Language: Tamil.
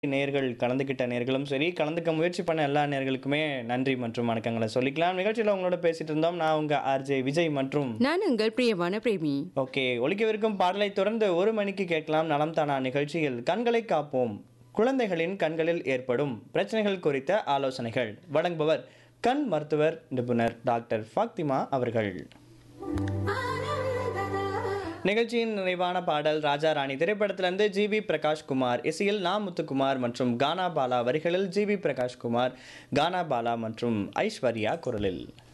நேர்கள் கலந்துக்கிட்ட நேர்களும் சரி கலந்துக்க முயற்சி பண்ண எல்லா நேர்களுக்குமே நன்றி மற்றும் வணக்கங்களை சொல்லிக்கலாம் நிகழ்ச்சியில் உங்களோட பேசிட்டு இருந்தோம் நான் உங்க ஆர்ஜே விஜய் மற்றும் நான் உங்கள் பிரியமான பிரேமி ஓகே ஒலிக்கவிருக்கும் பாடலை தொடர்ந்து ஒரு மணிக்கு கேட்கலாம் நலம் தானா நிகழ்ச்சியில் கண்களை காப்போம் குழந்தைகளின் கண்களில் ஏற்படும் பிரச்சனைகள் குறித்த ஆலோசனைகள் வழங்குபவர் கண் மருத்துவர் நிபுணர் டாக்டர் ஃபாத்திமா அவர்கள் நிகழ்ச்சியின் நிறைவான பாடல் ராஜா ராணி திரைப்படத்திலிருந்து ஜி வி பிரகாஷ் குமார் இசையில் நா முத்துக்குமார் மற்றும் கானா பாலா வரிகளில் ஜி வி பிரகாஷ் குமார் கானா பாலா மற்றும் ஐஸ்வர்யா குரலில்